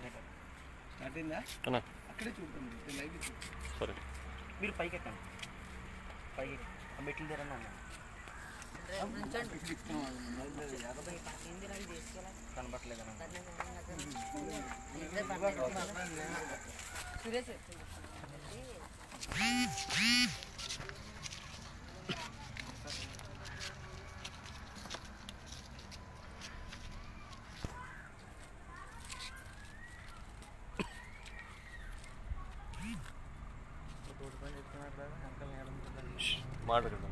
Start అయిందా అన్నా అక్కడే చూడండి లైవ్ సరే మీరు పైకి ఎక్కండి పైకి ఎక్కండి. ఆ మెట్లు దగ్గర అన్న కనబట్టలేదు మాట్లాడదాం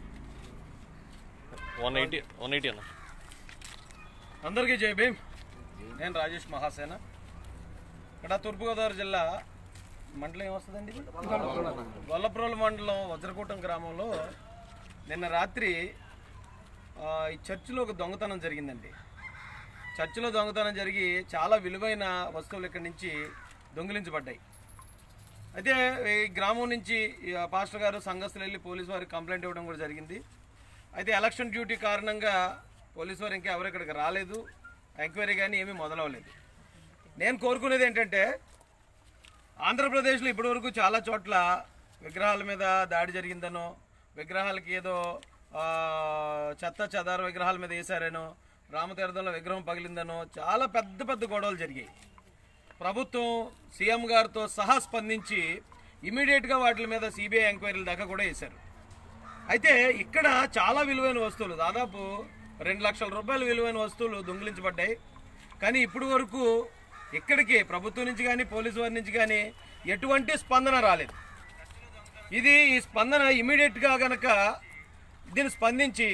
వన్ ఎయిటీ వన్ ఎయిటీ అన్న అందరికీ జై భీమ్ నేను రాజేష్ మహాసేన ఇక్కడ తూర్పుగోదావరి జిల్లా మండలం ఏమొస్తుందండి ఇది? గొల్లప్రోలు మండలం వజ్రకూటం గ్రామంలో నిన్న రాత్రి ఆ, ఈ చర్చిలో ఒక దొంగతనం జరిగిందండి చర్చిలో దొంగతనం జరిగి చాలా విలువైన వస్తువులు ఇక్కడి నుంచి దొంగిలించబడ్డాయి అయితే ఈ గ్రామం నుంచి ఈ పాస్టర్ గారు సంఘస్థులు వెళ్ళి పోలీసు వారికి కంప్లైంట్ ఇవ్వడం కూడా జరిగింది అయితే ఎలక్షన్ డ్యూటీ కారణంగా పోలీసు వారు ఇంకా ఎవరు ఇక్కడికి రాలేదు ఎంక్వైరీ కానీ ఏమీ మొదలవలేదు నేను కోరుకునేది ఏంటంటే ఆంధ్రప్రదేశ్లో ఇప్పటివరకు చాలా చోట్ల విగ్రహాల మీద దాడి జరిగిందనో విగ్రహాలకి ఏదో ఆ, చెత్త చెదార విగ్రహాల మీద వేశారనో రామతీర్థంలో విగ్రహం పగిలిందనో చాలా పెద్ద పెద్ద గొడవలు జరిగాయి ప్రభుత్వం సీఎం గారితో సహా స్పందించి ఇమీడియట్గా వాటి మీద సిబిఐ ఎంక్వైరీల దాకా కూడా వేశారు అయితే ఇక్కడ చాలా విలువైన వస్తువులు దాదాపు రెండు లక్షల రూపాయల విలువైన వస్తువులు దొంగిలించబడ్డాయి కానీ ఇప్పటి వరకు ఇక్కడికి ప్రభుత్వం నుంచి కానీ పోలీసు వారి నుంచి కానీ ఎటువంటి స్పందన రాలేదు ఇది ఈ స్పందన ఇమీడియట్గా గనక దీన్ని స్పందించి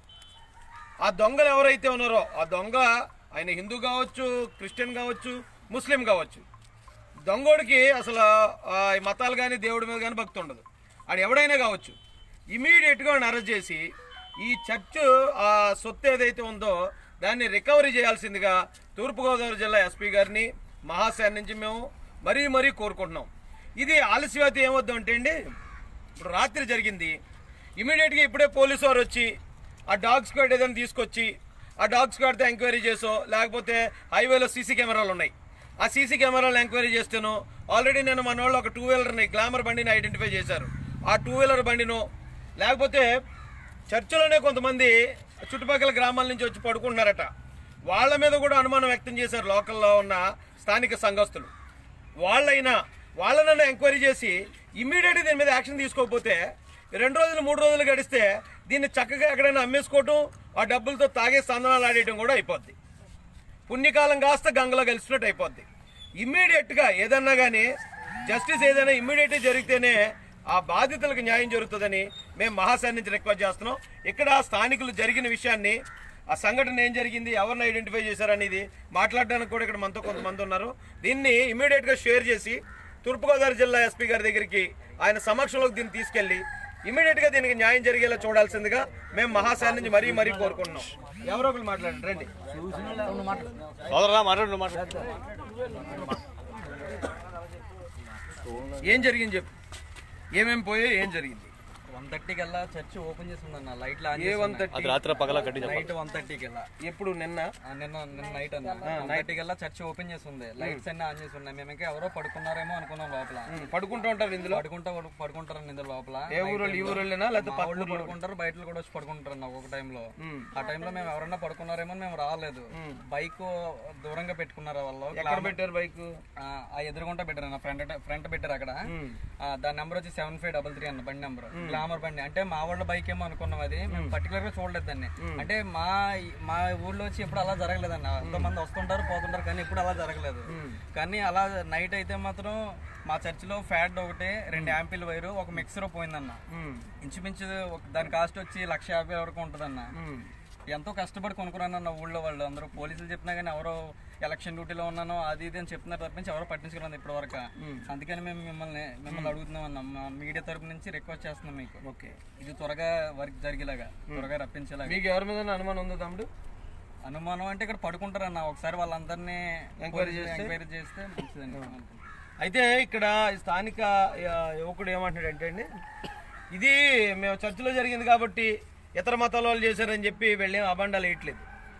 ఆ దొంగలు ఎవరైతే ఉన్నారో ఆ దొంగ ఆయన హిందూ కావచ్చు క్రిస్టియన్ కావచ్చు ముస్లిం కావచ్చు దొంగోడికి అసలు ఆ, ఈ మతాలు కానీ దేవుడి మీద కానీ భక్తి ఉండదు ఆడు ఎవడైనా కావచ్చు ఇమీడియట్గా వాడిని అరెస్ట్ చేసి ఈ చర్చ్ ఆ సొత్తు ఏదైతే ఉందో దాన్ని రికవరీ చేయాల్సిందిగా తూర్పుగోదావరి జిల్లా ఎస్పీ గారిని మహాశాన్ నుంచి మేము మరీ మరీ కోరుకుంటున్నాం ఇది ఆలస్యత ఏమొద్దు అంటే అండి ఇప్పుడు రాత్రి జరిగింది ఇమీడియట్గా ఇప్పుడే పోలీసు వారు వచ్చి ఆ డాగ్ స్క్వాడ్ ఏదైనా తీసుకొచ్చి ఆ డాగ్ స్క్వాడ్తో ఎంక్వైరీ చేసో లేకపోతే హైవేలో సీసీ కెమెరాలు ఉన్నాయి ఆ సీసీ కెమెరాలు ఎంక్వైరీ చేస్తేనో ఆల్రెడీ నేను మన వాళ్ళు ఒక టూ వీలర్ని గ్లామర్ బండిని ఐడెంటిఫై చేశారు ఆ టూ వీలర్ బండినో లేకపోతే చర్చిలోనే కొంతమంది చుట్టుపక్కల గ్రామాల నుంచి వచ్చి పడుకుంటున్నారట వాళ్ళ మీద కూడా అనుమానం వ్యక్తం చేశారు లోకల్లో ఉన్న స్థానిక సంఘస్థులు వాళ్ళైనా వాళ్ళనైనా ఎంక్వైరీ చేసి ఇమ్మీడియట్గా దీని మీద యాక్షన్ తీసుకోకపోతే రెండు రోజులు మూడు రోజులు గడిస్తే దీన్ని చక్కగా ఎక్కడైనా అమ్మేసుకోవటం ఆ డబ్బులతో తాగే సందనాలు ఆడేయడం కూడా అయిపోద్ది పుణ్యకాలం కాస్త గంగలో కలిసినట్టు అయిపోద్ది ఇమ్మీడియట్గా ఏదన్నా కానీ జస్టిస్ ఏదైనా ఇమ్మీడియట్గా జరిగితేనే ఆ బాధితులకు న్యాయం జరుగుతుందని మేము మహాశాన్ నుంచి రిక్వెస్ట్ చేస్తున్నాం ఇక్కడ స్థానికులు జరిగిన విషయాన్ని ఆ సంఘటన ఏం జరిగింది ఎవరిని ఐడెంటిఫై చేశారనేది మాట్లాడడానికి కూడా ఇక్కడ మనతో కొంతమంది ఉన్నారు దీన్ని ఇమ్మీడియట్గా షేర్ చేసి తూర్పుగోదావరి జిల్లా ఎస్పీ గారి దగ్గరికి ఆయన సమక్షంలోకి దీన్ని తీసుకెళ్లి ఇమీడియట్ గా దీనికి న్యాయం జరిగేలా చూడాల్సిందిగా మేము మహాశాన్ నుంచి మరీ మరీ కోరుకుంటున్నాం ఎవరో ఒకరు మాట్లాడండి రండి సోదరా మాట్లాడు నువ్వు మాట్లాడు ఏం జరిగింది చెప్పు ఏమేం పోయాయి ఏం జరిగింది వన్ థర్టీ కల్లా చర్చ్ ఓపెన్ చేసి ఉందన్న లైట్లు ఆన్ ఏ వన్ అది థర్టీ రాత్రి పగలా కట్టి చెప్పాలి నైట్ వన్ థర్టీ కల్లా ఎప్పుడు నిన్న ఆ, నిన్న నిన్న నైట్ అన్న వన్ థర్టీ కల్లా చర్చ్ ఓపెన్ చేసి ఉంది లైట్స్ అన్ని ఆన్ చేసి ఉన్నాయి మేము ఇంకా ఎవరో పడుకున్నారేమో అనుకున్నాం లోపల ఉమ్, పడుకుంటూ ఉంటారు ఇందులో పడుకుంటా పడుకుంటారు ఇందులో లోపల ఏ ఊరోళ్ళు ఈ ఊరోళ్ళేనా లేకపోతే మా ఊళ్ళో పడుకుంటారు బయట కూడా వచ్చి పడుకుంటారు అన్న ఒక టైంలో ఆ టైంలో మేము ఎవరన్నా పడుకున్నారేమో అని మేము రాలేదు బైక్ దూరంగా పెట్టుకున్నారు వాళ్ళు ఎక్కడ పెట్టారు బైక్ ఆ ఆ ఎదురుగుంటా పెట్టారు అన్న ఫ్రంట్ ఫ్రంట్ పెట్టారు అక్కడ ఆ, దాని నెంబర్ వచ్చి సెవెన్ ఫైవ్ డబల్ త్రీ అన్న బండి నెంబర్ గ్లామర్ బండి అంటే మా వాళ్ళ బైక్ ఏమో అనుకున్నాం అది మేము పర్టికులర్ గా చూడలేదు దాన్ని అంటే మా మా ఊర్లో వచ్చి ఎప్పుడు అలా జరగలేదన్న ఎంతో మంది వస్తుంటారు పోతుంటారు కానీ ఎప్పుడు అలా జరగలేదు కానీ అలా నైట్ అయితే మాత్రం మా చర్చిలో ఫ్యాట్ ఒకటి రెండు యాంపిల్ వైరు ఒక మిక్సర్ పోయిందన్న ఇంచుమించు ఒక- దాని కాస్ట్ వచ్చి లక్ష యాభై వరకు ఉంటుందన్న ఎంతో కష్టపడి కొనుక్కున్నాను ఊళ్ళో వాళ్ళు అందరూ పోలీసులు చెప్పినా కానీ ఎవరో ఎలక్షన్ డ్యూటీలో ఉన్నానో అది ఇది అని చెప్తున్నారు తప్పించి ఎవరో పట్టించుకున్నది ఇప్పటి వరకు అందుకని మేము మిమ్మల్ని మిమ్మల్ని అడుగుతున్నాం అన్న మా మీడియా తరపు నుంచి రిక్వెస్ట్ చేస్తున్నాం మీకు ఓకే ఇది త్వరగా వర్క్ జరిగేలాగా త్వరగా రప్పించేలాగా మీకు ఎవరి మీద అనుమానం ఉందో తమ్ముడు అనుమానం అంటే ఇక్కడ పడుకుంటారన్న ఒకసారి వాళ్ళందరినీ ఎంక్వైరీ చేస్తే? ఎంక్వైరీ చేస్తే మంచిదండి అనుకుంటున్నాం. అయితే ఇక్కడ ఈ స్థానిక ఆ, యువకుడు ఏమంటున్నాడంటే అండి ఇది మేము చర్చిలో జరిగింది కాబట్టి ఇతర మతాల వాళ్ళు చేశారని చెప్పి వెళ్ళేం అబండాలు వేయట్లేదు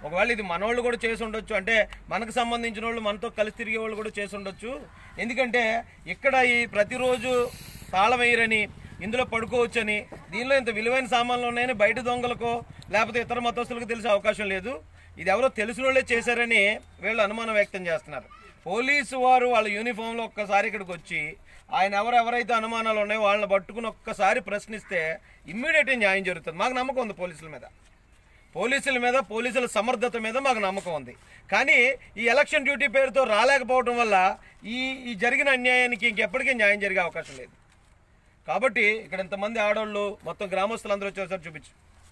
ఒకవేళ ఇది మనోళ్ళు కూడా చేసి ఉండొచ్చు అంటే మనకు సంబంధించిన వాళ్ళు మనతో కలిసి తిరిగే వాళ్ళు కూడా చేసి ఉండొచ్చు ఎందుకంటే ఇక్కడ ఈ ప్రతిరోజు తాళం వేయరని ఇందులో పడుకోవచ్చని దీనిలో ఇంత విలువైన సామాన్లు ఉన్నాయని బయట దొంగలకో లేకపోతే ఇతర మతస్థులకు తెలిసే అవకాశం లేదు ఇది ఎవరో తెలిసిన వాళ్ళే చేశారని వీళ్ళు అనుమానం వ్యక్తం చేస్తున్నారు పోలీసు వారు వాళ్ళ యూనిఫామ్లో ఒక్కసారి ఇక్కడికి వచ్చి ఆయన ఎవరు ఎవరైతే అనుమానాలు ఉన్నాయో వాళ్ళని పట్టుకుని ఒక్కసారి ప్రశ్నిస్తే ఇమ్మీడియట్గా న్యాయం జరుగుతుంది మాకు నమ్మకం ఉంది పోలీసుల మీద పోలీసుల మీద పోలీసుల సమర్థత మీద మాకు నమ్మకం ఉంది కానీ ఈ ఎలక్షన్ డ్యూటీ పేరుతో రాలేకపోవడం వల్ల ఈ ఈ జరిగిన అన్యాయానికి ఇంకెప్పటికీ న్యాయం జరిగే అవకాశం లేదు కాబట్టి ఇక్కడ ఇంతమంది ఆడవాళ్ళు మొత్తం గ్రామస్తులందరూ వచ్చేసారి చూపించు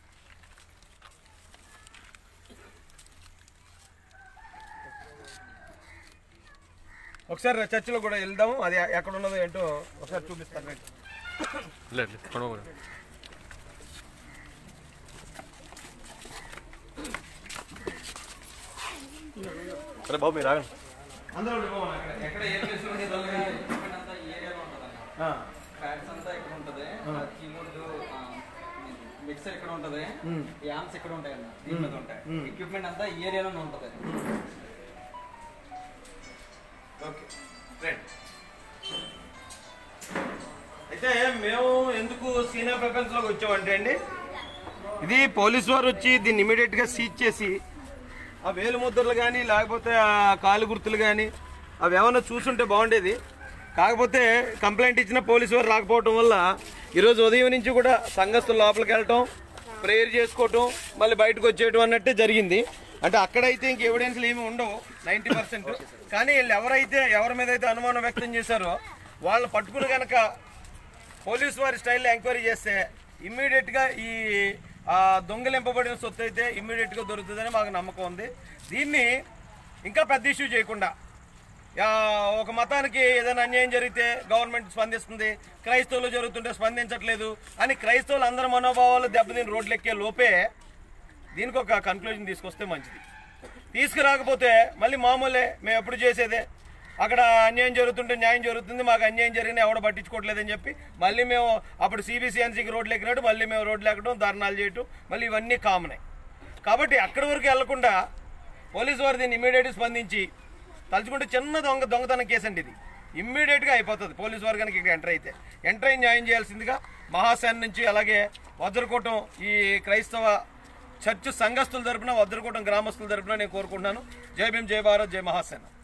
ఒకసారి చర్చిలో కూడా వెళ్దాము అది ఎక్కడ ఉన్నదో ఏంటో ఒకసారి చూపిస్తాను రండి. లేదు లేదు కొనుగోలు అరే బాబు మీరు ఆగండి అందరూ ఉండిపోవాలి అక్కడ. ఎక్కడ ఏ ప్లేస్లో ఉండే దొంగ equipment అంతా ఈ ఏరియాలో ఉంటుందన్న ఆ. ప్యాడ్స్ అంతా ఇక్కడ ఉంటది కీబోర్డ్ మిక్సర్ ఇక్కడ ఉంటది యాంప్స్ ఇక్కడ ఉంటాయి అన్న దీని మీద ఉంటాయి ఎక్విప్మెంట్ అంతా ఈ ఏరియాలోనే ఉంటది ఓకే రైట్ అయితే మేము ఎందుకు సీనియర్ ప్రపంచ్ లోకి వచ్చామంటే అండి ఇది పోలీసు వారు వచ్చి దీన్ని ఇమీడియట్ గా సీజ్ చేసి ఆ వేలు ముద్రలు కానీ లేకపోతే ఆ కాలు గుర్తులు కానీ అవి ఏమన్నా చూసుంటే బాగుండేది కాకపోతే కంప్లైంట్ ఇచ్చిన పోలీసు వారు రాకపోవటం వల్ల ఈరోజు ఉదయం నుంచి కూడా సంఘస్థులు లోపలికి వెళ్ళటం ప్రేయర్ చేసుకోవటం మళ్ళీ బయటకు వచ్చేయటం అన్నట్టే జరిగింది అంటే అక్కడైతే ఇంక ఎవిడెన్స్లు ఏమి ఉండవు నైంటీ పర్సెంట్ కానీ వీళ్ళు ఎవరైతే ఎవరి మీద అయితే అనుమానం వ్యక్తం చేశారో వాళ్ళు పట్టుకుని కనుక పోలీసు వారి స్టైల్లో ఎంక్వైరీ చేస్తే ఇమ్మీడియట్గా ఈ ఆ, దొంగిలింపబడిన సొత్తు అయితే ఇమ్మీడియట్గా దొరుకుతుందని మాకు నమ్మకం ఉంది దీన్ని ఇంకా పెద్ద ఇష్యూ చేయకుండా ఆ, ఒక మతానికి ఏదైనా అన్యాయం జరిగితే గవర్నమెంట్ స్పందిస్తుంది క్రైస్తవులు జరుగుతుంటే స్పందించట్లేదు అని క్రైస్తవులు అందరి మనోభావాలు దెబ్బతిని రోడ్లు ఎక్కే లోపే దీనికి ఒక కన్క్లూజన్ తీసుకొస్తే మంచిది తీసుకురాకపోతే మళ్ళీ మామూలే మేము ఎప్పుడు చేసేదే అక్కడ అన్యాయం జరుగుతుంటే న్యాయం జరుగుతుంది మాకు అన్యాయం జరిగిన ఎవడ పట్టించుకోవట్లేదని చెప్పి మళ్ళీ మేము అప్పుడు సిబిసిఎన్సీకి రోడ్లు ఎక్కినట్టు మళ్ళీ మేము రోడ్లు ఎక్కడం ధర్నాలు చేయటం మళ్ళీ ఇవన్నీ కామనే కాబట్టి అక్కడి వరకు వెళ్లకుండా పోలీసు వారు దీన్ని ఇమీడియట్గా స్పందించి తలుచుకుంటే చిన్న దొంగ దొంగతనం కేసు అండి ఇది ఇమ్మీడియట్గా అయిపోతుంది పోలీసు వారు కనుక ఇక్కడ ఎంటర్ అయితే ఎంటర్ అయి న్యాయం చేయాల్సిందిగా మహాసేన నుంచి అలాగే వజ్రకోటం ఈ క్రైస్తవ చర్చ్ సంఘస్థుల తరపున వజ్రకోటం గ్రామస్తుల తరపున నేను కోరుకుంటున్నాను జై భీం జై భారత్ జై మహాసేన